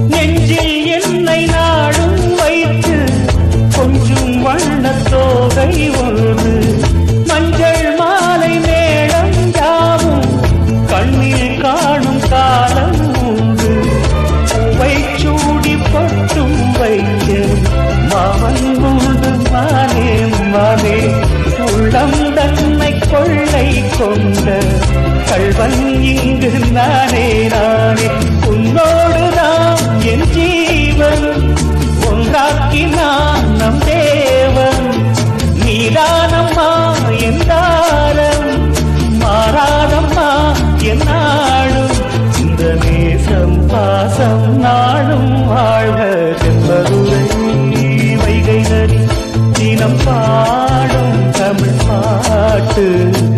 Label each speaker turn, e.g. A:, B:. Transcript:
A: நெஞ்சில் என்னை நாடும் வைத்து கொஞ்சம் வண்ணத் தோகை ஒன்று மஞ்சள் மாலை மேளம் யாவும் கண்ணில் காணும் காலம் உண்டு பூவை சூடி பட்டும் வைக்க மாமன் உண்டு மானே மானே உள்ளம் தன்னை கொள்ளை கொண்ட கள்வன் இங்கு நானே நானே உன்னோடுதான் என் ஜீவன் ஒன்றாக்கினான் நம் தேவன் நீதானம்மா என் தாரம் மாறாதம்மா என் நாடும் இந்த நேசம் பாசம் நாடும் வாழ்க செம்பதுரை வைகை நதி தினம் பாடும் தமிழ் பாட்டு